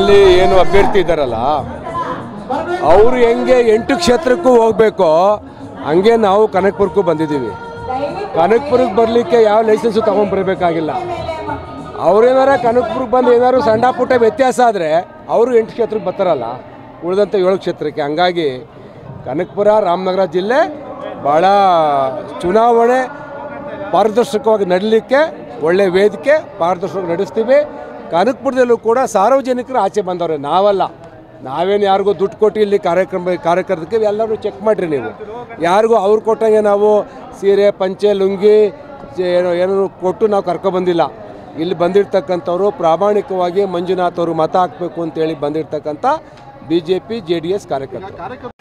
ಇಲ್ಲಿ ಏನು ಅಭ್ಯರ್ಥಿ ಇದ್ದಾರಲ್ಲ ಅವರು ಹೆಂಗೆ ಎಂಟು ಕ್ಷೇತ್ರಕ್ಕೂ ಹೋಗ್ಬೇಕೋ ಹಂಗೆ ನಾವು ಕನಕಪುರಕ್ಕೂ ಬಂದಿದ್ದೀವಿ ಕನಕಪುರಕ್ಕೆ ಬರಲಿಕ್ಕೆ ಯಾವ ಲೈಸೆನ್ಸು ತೊಗೊಂಡ್ಬರ್ಬೇಕಾಗಿಲ್ಲ ಅವ್ರೇನಾರ ಕನಕಪುರಕ್ಕೆ ಬಂದು ಏನಾದ್ರು ಸಣ್ಣ ಪುಟ್ಟ ವ್ಯತ್ಯಾಸ ಆದರೆ ಅವರು ಎಂಟು ಕ್ಷೇತ್ರಕ್ಕೆ ಬರ್ತಾರಲ್ಲ ಉಳಿದಂಥ ಏಳು ಕ್ಷೇತ್ರಕ್ಕೆ ಹಂಗಾಗಿ ಕನಕಪುರ ರಾಮನಗರ ಜಿಲ್ಲೆ ಭಾಳ ಚುನಾವಣೆ ಪಾರದರ್ಶಕವಾಗಿ ನಡೀಲಿಕ್ಕೆ ಒಳ್ಳೆ ವೇದಿಕೆ ಪಾರದರ್ಶಕವಾಗಿ ನಡೆಸ್ತೀವಿ ಕನಕಪುರದಲ್ಲೂ ಕೂಡ ಸಾರ್ವಜನಿಕರು ಆಚೆ ಬಂದವ್ರೆ ನಾವಲ್ಲ ನಾವೇನು ಯಾರಿಗೂ ದುಡ್ಡು ಕೊಟ್ಟು ಇಲ್ಲಿ ಕಾರ್ಯಕ್ರಮ ಕಾರ್ಯಕರ್ತಕ್ಕೆ ಎಲ್ಲರೂ ಚೆಕ್ ಮಾಡಿರಿ ನೀವು ಯಾರಿಗೂ ಅವ್ರು ಕೊಟ್ಟಂಗೆ ನಾವು ಸೀರೆ ಪಂಚೆ ಲುಂಗಿ ಚೆ- ಏನೋ ಏನೋ ಕೊಟ್ಟು ನಾವು ಕರ್ಕೊಬಂದಿಲ್ಲ ಇಲ್ಲಿ ಬಂದಿರ್ತಕ್ಕಂಥವ್ರು ಪ್ರಾಮಾಣಿಕವಾಗಿ ಮಂಜುನಾಥ್ ಅವರು ಮತ ಹಾಕಬೇಕು ಅಂತೇಳಿ ಬಂದಿರ್ತಕ್ಕಂಥ B J P J D S ಕಾರ್ಯಕರ್ತರು